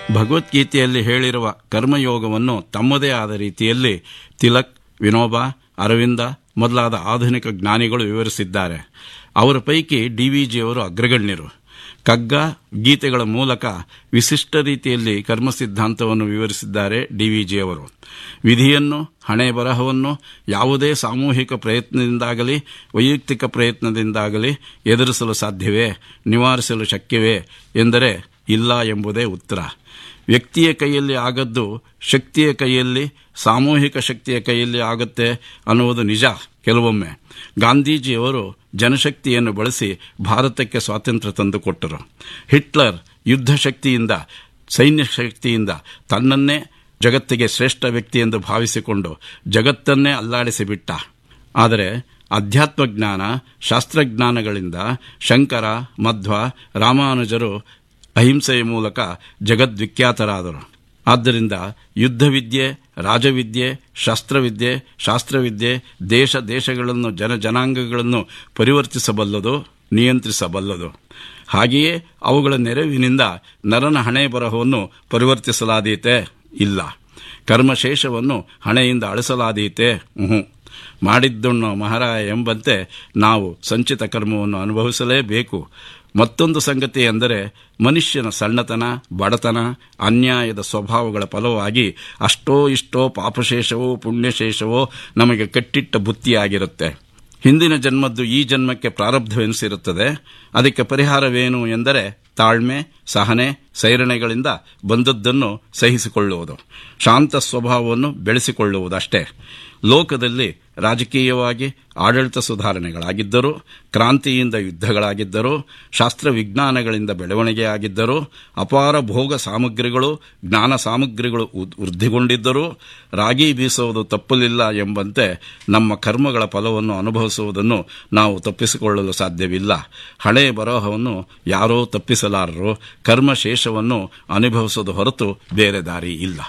ಭಗವದ್ಗೀತೆಯಲ್ಲಿ ಹೇಳಿರುವ ಕರ್ಮಯೋಗವನ್ನು ತಮ್ಮದೇ ಆದ ರೀತಿಯಲ್ಲಿ ತಿಲಕ್ ವಿನೋಬ ಅರವಿಂದ ಮೊದಲಾದ ಆಧುನಿಕ ಜ್ಞಾನಿಗಳು ವಿವರಿಸಿದ್ದಾರೆ ಅವರ ಪೈಕಿ ಡಿವಿಜಿಯವರು ಅಗ್ರಗಣ್ಯರು ಕಗ್ಗ ಗೀತೆಗಳ ಮೂಲಕ ವಿಶಿಷ್ಟ ರೀತಿಯಲ್ಲಿ ಕರ್ಮ ಸಿದ್ಧಾಂತವನ್ನು ವಿವರಿಸಿದ್ದಾರೆ ಡಿವಿಜಿಯವರು ವಿಧಿಯನ್ನು ಹಣೆ ಬರಹವನ್ನು ಯಾವುದೇ ಸಾಮೂಹಿಕ ಪ್ರಯತ್ನದಿಂದಾಗಲಿ ವೈಯಕ್ತಿಕ ಪ್ರಯತ್ನದಿಂದಾಗಲಿ ಎದುರಿಸಲು ಸಾಧ್ಯವೇ ನಿವಾರಿಸಲು ಶಕ್ಯವೇ ಎಂದರೆ ಇಲ್ಲ ಎಂಬುದೇ ಉತ್ತರ ವ್ಯಕ್ತಿಯ ಕೈಯಲ್ಲಿ ಆಗದ್ದು ಶಕ್ತಿಯ ಕೈಯಲ್ಲಿ ಸಾಮೂಹಿಕ ಶಕ್ತಿಯ ಕೈಯಲ್ಲಿ ಆಗುತ್ತೆ ಅನ್ನುವುದು ನಿಜ ಕೆಲವೊಮ್ಮೆ ಗಾಂಧೀಜಿಯವರು ಜನಶಕ್ತಿಯನ್ನು ಬಳಸಿ ಭಾರತಕ್ಕೆ ಸ್ವಾತಂತ್ರ್ಯ ತಂದುಕೊಟ್ಟರು ಹಿಟ್ಲರ್ ಯುದ್ಧ ಶಕ್ತಿಯಿಂದ ಸೈನ್ಯ ಶಕ್ತಿಯಿಂದ ತನ್ನನ್ನೇ ಜಗತ್ತಿಗೆ ಶ್ರೇಷ್ಠ ವ್ಯಕ್ತಿ ಎಂದು ಭಾವಿಸಿಕೊಂಡು ಜಗತ್ತನ್ನೇ ಅಲ್ಲಾಡಿಸಿಬಿಟ್ಟ ಆದರೆ ಅಧ್ಯಾತ್ಮ ಜ್ಞಾನ ಶಾಸ್ತ್ರಜ್ಞಾನಗಳಿಂದ ಶಂಕರ ಮಧ್ವ ರಾಮಾನುಜರು ಅಹಿಂಸೆಯ ಮೂಲಕ ಜಗದ್ವಿಖ್ಯಾತರಾದರು ಆದ್ದರಿಂದ ಯುದ್ಧವಿದ್ಯೆ ರಾಜವಿದ್ಯೆ ಶಸ್ತ್ರವಿದ್ಯೆ ಶಾಸ್ತ್ರವಿದ್ಯೆ ದೇಶ ದೇಶಗಳನ್ನು ಜನ ಜನಾಂಗಗಳನ್ನು ಪರಿವರ್ತಿಸಬಲ್ಲದು ನಿಯಂತ್ರಿಸಬಲ್ಲದು ಹಾಗೆಯೇ ಅವುಗಳ ನೆರವಿನಿಂದ ನರನ ಹಣೆ ಬರಹವನ್ನು ಪರಿವರ್ತಿಸಲಾದೀತೆ ಇಲ್ಲ ಕರ್ಮಶೇಷವನ್ನು ಹಣೆಯಿಂದ ಅಳಿಸಲಾದೀತೆ ಹ್ಞೂ ಮಾಡಿದ್ದುಣ್ಣೋ ಮಹಾರಾಯ ಎಂಬಂತೆ ನಾವು ಸಂಚಿತ ಕರ್ಮವನ್ನು ಅನುಭವಿಸಲೇಬೇಕು ಮತ್ತೊಂದು ಸಂಗತಿ ಎಂದರೆ ಮನುಷ್ಯನ ಸಣ್ಣತನ ಬಡತನ ಅನ್ಯಾಯದ ಸ್ವಭಾವಗಳ ಫಲವಾಗಿ ಅಷ್ಟೋ ಇಷ್ಟೋ ಪಾಪಶೇಷವೋ ಪುಣ್ಯಶೇಷವೋ ನಮಗೆ ಕಟ್ಟಿಟ್ಟ ಬುತ್ತಿಯಾಗಿರುತ್ತೆ ಹಿಂದಿನ ಜನ್ಮದ್ದು ಈ ಜನ್ಮಕ್ಕೆ ಪ್ರಾರಬ್ಧವೆನಿಸಿರುತ್ತದೆ ಅದಕ್ಕೆ ಪರಿಹಾರವೇನು ಎಂದರೆ ತಾಳ್ಮೆ ಸಹನೆ ಸೈರಣೆಗಳಿಂದ ಬಂದದ್ದನ್ನು ಸಹಿಸಿಕೊಳ್ಳುವುದು ಶಾಂತ ಸ್ವಭಾವವನ್ನು ಬೆಳೆಸಿಕೊಳ್ಳುವುದಷ್ಟೇ ಲೋಕದಲ್ಲಿ ರಾಜಕೀಯವಾಗಿ ಆಡಳಿತ ಸುಧಾರಣೆಗಳಾಗಿದ್ದರೂ ಕ್ರಾಂತಿಯಿಂದ ಯುದ್ಧಗಳಾಗಿದ್ದರೂ ಶಾಸ್ತ್ರ ವಿಜ್ಞಾನಗಳಿಂದ ಬೆಳವಣಿಗೆಯಾಗಿದ್ದರೂ ಅಪಾರ ಭೋಗ ಸಾಮಗ್ರಿಗಳು ಜ್ಞಾನ ಸಾಮಗ್ರಿಗಳು ವೃದ್ಧಿಗೊಂಡಿದ್ದರೂ ರಾಗಿ ಬೀಸುವುದು ತಪ್ಪಲಿಲ್ಲ ಎಂಬಂತೆ ನಮ್ಮ ಕರ್ಮಗಳ ಫಲವನ್ನು ಅನುಭವಿಸುವುದನ್ನು ನಾವು ತಪ್ಪಿಸಿಕೊಳ್ಳಲು ಸಾಧ್ಯವಿಲ್ಲ ಹಣೆ ಬರಹವನ್ನು ಯಾರೋ ತಪ್ಪಿಸಲಾರರು ಕರ್ಮಶೇಷವನ್ನು ಅನುಭವಿಸುವುದು ಹೊರತು ಬೇರೆ ದಾರಿ ಇಲ್ಲ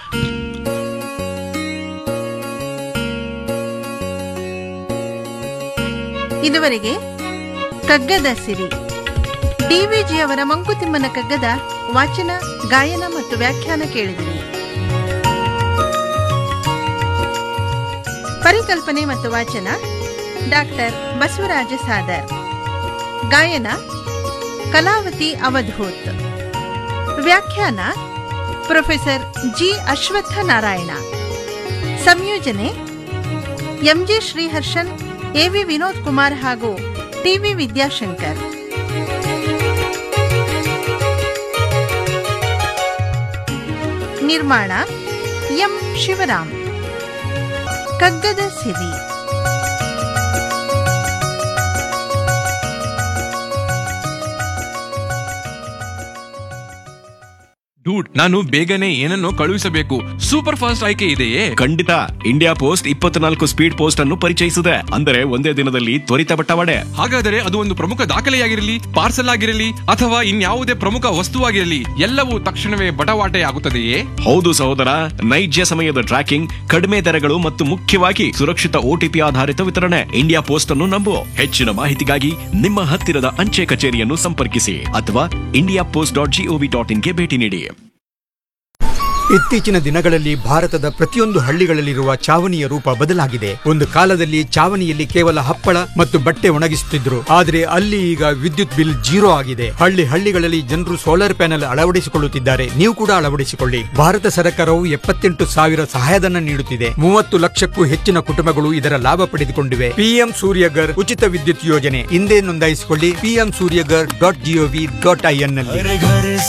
ಇದುವರೆಗೆ ಕಗ್ಗದ ಸಿರಿ ಡಿವಿಜಿಯವರ ಮಂಕುತಿಮ್ಮನ ಕಗ್ಗದ ವಾಚನ ಗಾಯನ ಮತ್ತು ವ್ಯಾಖ್ಯಾನ ಕೇಳಿದಿರಿ ಪರಿಕಲ್ಪನೆ ಮತ್ತು ವಾಚನ ಡಾಕ್ಟರ್ ಬಸವರಾಜ ಸಾದರ್ ಗಾಯನ ಕಲಾವತಿ ಅವಧೂತ್ ವ್ಯಾಖ್ಯಾನ ಪ್ರೊಫೆಸರ್ ಜಿ ಅಶ್ವತ್ಥ ನಾರಾಯಣ ಸಂಯೋಜನೆ ಎಂಜೆ ಶ್ರೀಹರ್ಷನ್ ಎವಿ ವಿನೋದ್ ಕುಮಾರ್ ಹಾಗೂ ಟಿವಿ ವಿದ್ಯಾಶಂಕರ್ ನಿರ್ಮಾಣ ಎಂ ಶಿವರಾಮ್ ಕಗ್ಗದ ಸಿರಿ ಡೂಡ್ ನಾನು ಬೇಗನೆ ಏನನ್ನೋ ಕಳುಹಿಸಬೇಕು ಸೂಪರ್ ಫಾಸ್ಟ್ ಆಯ್ಕೆ ಇದೆಯೇ ಖಂಡಿತ ಇಂಡಿಯಾ ಪೋಸ್ಟ್ ಇಪ್ಪತ್ನಾಲ್ಕು ಸ್ಪೀಡ್ ಪೋಸ್ಟ್ ಅನ್ನು ಪರಿಚಯಿಸಿದೆ ಅಂದರೆ ಒಂದೇ ದಿನದಲ್ಲಿ ತ್ವರಿತ ಬಟ್ಟವಾಡೆ ಹಾಗಾದರೆ ಅದು ಒಂದು ಪ್ರಮುಖ ದಾಖಲೆಯಾಗಿರಲಿ ಪಾರ್ಸಲ್ ಆಗಿರಲಿ ಅಥವಾ ಇನ್ಯಾವುದೇ ಪ್ರಮುಖ ವಸ್ತುವಾಗಿರಲಿ ಎಲ್ಲವೂ ತಕ್ಷಣವೇ ಬಟವಾಟೆ ಆಗುತ್ತದೆಯೇ ಹೌದು ಸಹೋದರ ನೈಜ ಸಮಯದ ಟ್ರ್ಯಾಕಿಂಗ್ ಕಡಿಮೆ ದರಗಳು ಮತ್ತು ಮುಖ್ಯವಾಗಿ ಸುರಕ್ಷಿತ ಓಟಿಪಿ ಆಧಾರಿತ ವಿತರಣೆ ಇಂಡಿಯಾ ಪೋಸ್ಟ್ ಅನ್ನು ನಂಬು ಹೆಚ್ಚಿನ ಮಾಹಿತಿಗಾಗಿ ನಿಮ್ಮ ಹತ್ತಿರದ ಅಂಚೆ ಕಚೇರಿಯನ್ನು ಸಂಪರ್ಕಿಸಿ ಅಥವಾ India post dot GOV dot ಇನ್ಗೆ ಭೇಟಿ ನೀಡಿ ಇತ್ತೀಚಿನ ದಿನಗಳಲ್ಲಿ ಭಾರತದ ಪ್ರತಿಯೊಂದು ಹಳ್ಳಿಗಳಲ್ಲಿರುವ ಚಾವಣಿಯ ರೂಪ ಬದಲಾಗಿದೆ ಒಂದು ಕಾಲದಲ್ಲಿ ಚಾವಣಿಯಲ್ಲಿ ಕೇವಲ ಹಪ್ಪಳ ಮತ್ತು ಬಟ್ಟೆ ಒಣಗಿಸುತ್ತಿದ್ರು ಆದರೆ ಅಲ್ಲಿ ಈಗ ವಿದ್ಯುತ್ ಬಿಲ್ ಜೀರೋ ಆಗಿದೆ ಹಳ್ಳಿ ಹಳ್ಳಿಗಳಲ್ಲಿ ಜನರು ಸೋಲಾರ್ ಪ್ಯಾನೆಲ್ ಅಳವಡಿಸಿಕೊಳ್ಳುತ್ತಿದ್ದಾರೆ ನೀವು ಕೂಡ ಅಳವಡಿಸಿಕೊಳ್ಳಿ ಭಾರತ ಸರ್ಕಾರವು ಎಪ್ಪತ್ತೆಂಟು ಸಾವಿರ ಸಹಾಯಧನ ನೀಡುತ್ತಿದೆ ಮೂವತ್ತು ಲಕ್ಷಕ್ಕೂ ಹೆಚ್ಚಿನ ಕುಟುಂಬಗಳು ಇದರ ಲಾಭ ಪಡೆದುಕೊಂಡಿವೆ ಪಿಎಂ ಸೂರ್ಯಗರ್ ಉಚಿತ ವಿದ್ಯುತ್ ಯೋಜನೆ ಹಿಂದೆ ನೋಂದಾಯಿಸಿಕೊಳ್ಳಿ PM Suryaghar dot GOV dot IN ನಲ್ಲಿ